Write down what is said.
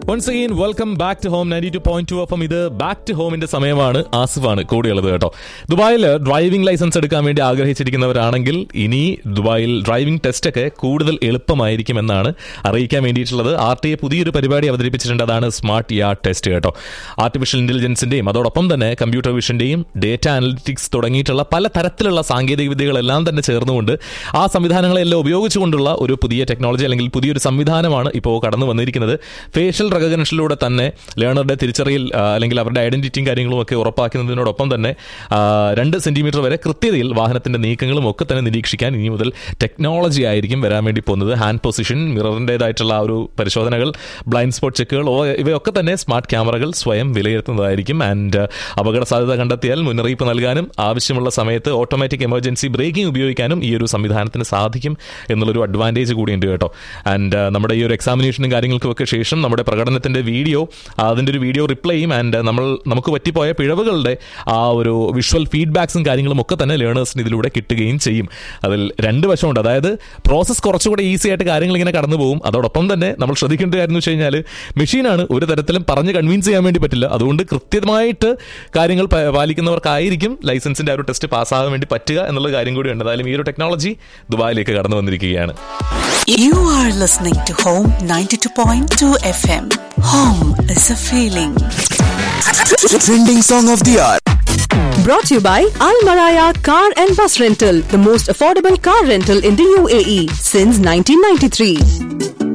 Once again welcome back to home ninety two point two F ഇത് back to ഹോമിന്റെ സമയമാണ് ആസിഫാണ് കൂടെയുള്ളത് കേട്ടോ ദുബായിൽ ഡ്രൈവിംഗ് ലൈസൻസ് എടുക്കാൻ വേണ്ടി ആഗ്രഹിച്ചിരിക്കുന്നവരാണെങ്കിൽ ഇനി ദുബായിൽ ഡ്രൈവിംഗ് ടെസ്റ്റ് ഒക്കെ കൂടുതൽ എളുപ്പമായിരിക്കുമെന്നാണ് അറിയിക്കാൻ വേണ്ടിയിട്ടുള്ളത് ആർ ടി എ പുതിയൊരു പരിപാടി അവതരിപ്പിച്ചിട്ടുണ്ട് അതാണ് സ്മാർട്ട് യാർഡ് ടെസ്റ്റ് കേട്ടോ ആർട്ടിഫിഷ്യൽ ഇന്റലിജൻസിന്റെയും അതോടൊപ്പം തന്നെ കമ്പ്യൂട്ടർ വിഷന്റെയും ഡേറ്റ അനലിറ്റിക്സ് തുടങ്ങിയിട്ടുള്ള പല തരത്തിലുള്ള സാങ്കേതിക വിദ്യകളെല്ലാം തന്നെ ചേർന്നുകൊണ്ട് ആ സംവിധാനങ്ങളെല്ലാം ഉപയോഗിച്ചുകൊണ്ടുള്ള ഒരു പുതിയ ടെക്നോളജി അല്ലെങ്കിൽ പുതിയൊരു സംവിധാനമാണ് ഇപ്പോൾ കടന്നു വന്നിരിക്കുന്നത് ഫേഷ്യൽ റെക്കഗ്നേഷനിലൂടെ തന്നെ ലേണറുടെ തിരിച്ചറിയൽ ആ, അല്ലെങ്കിൽ അവരുടെ ഐഡന്റിറ്റിയും കാര്യങ്ങളും ഒക്കെ ഉറപ്പാക്കുന്നതിനോടൊപ്പം തന്നെ ആ, രണ്ട് സെന്റിമീറ്റർ വരെ കൃത്യതയിൽ വാഹനത്തിന്റെ നീക്കങ്ങളും ഒക്കെ തന്നെ നിരീക്ഷിക്കാൻ ഇനി മുതൽ ടെക്നോളജി ആയിരിക്കും വരാൻ വേണ്ടി പോകുന്നത് ഹാൻഡ് പൊസിഷൻ മിററിൻ്റെതായിട്ടുള്ള ആ ഒരു പരിശോധനകൾ ബ്ലൈൻഡ് സ്പോട്ട് ചെക്കുകൾ ഓ- ഇവയൊക്കെ തന്നെ സ്മാർട്ട് ക്യാമറകൾ സ്വയം വിലയിരുത്തുന്നതായിരിക്കും ആൻഡ് അപകട സാധ്യത കണ്ടെത്തിയാൽ മുന്നറിയിപ്പ് നൽകാനും ആവശ്യമുള്ള സമയത്ത് ഓട്ടോമാറ്റിക് എമർജൻസി ബ്രേക്കിംഗ് ഉപയോഗിക്കാനും ഈ ഒരു സംവിധാനത്തിന് സാധിക്കും എന്നുള്ളൊരു അഡ്വാൻറ്റേജ് കൂടിയുണ്ട് കേട്ടോ ആൻഡ് നമ്മുടെ ഈ ഒരു എക്സാമിനേഷനും കാര്യങ്ങൾക്കും ഒക്കെ ശേഷം നമ്മുടെ പ്രകടനത്തിന്റെ വീഡിയോ അതിന്റെ ഒരു വീഡിയോ റിപ്ലൈയും ആൻഡ് നമ്മൾ നമുക്ക് പറ്റിപ്പോയ പിഴവുകളുടെ ആ ഒരു വിഷ്വൽ ഫീഡ്ബാക്സും കാര്യങ്ങളും ഒക്കെ തന്നെ ലേണേഴ്സിന് ഇതിലൂടെ കിട്ടുകയും ചെയ്യും അതിൽ രണ്ട് വശമുണ്ട് അതായത് പ്രോസസ്സ് കുറച്ചുകൂടെ ഈസി ആയിട്ട് കാര്യങ്ങൾ ഇങ്ങനെ കടന്നു പോകും അതോടൊപ്പം തന്നെ നമ്മൾ ശ്രദ്ധിക്കേണ്ട കാര്യം എന്ന് വെച്ച് കഴിഞ്ഞാൽ മെഷീനാണ് ഒരു തരത്തിലും പറഞ്ഞ് കൺവിൻസ് ചെയ്യാൻ വേണ്ടി പറ്റില്ല അതുകൊണ്ട് കൃത്യമായിട്ട് കാര്യങ്ങൾ പ- പാലിക്കുന്നവർക്കായിരിക്കും ലൈസൻസിന്റെ ആ ഒരു ടെസ്റ്റ് പാസ്സാകാൻ വേണ്ടി പറ്റുക എന്നുള്ള കാര്യം കൂടി ഉണ്ട് എന്തായാലും ഈ ഒരു ടെക്നോളജി ദുബായിലേക്ക് കടന്നു വന്നിരിക്കുകയാണ് You are listening to Home 92.2 FM. Home is a feeling. Trending song of the hour. Brought to you by Al Maraya Car and Bus Rental, the most affordable car rental in the UAE since 1993.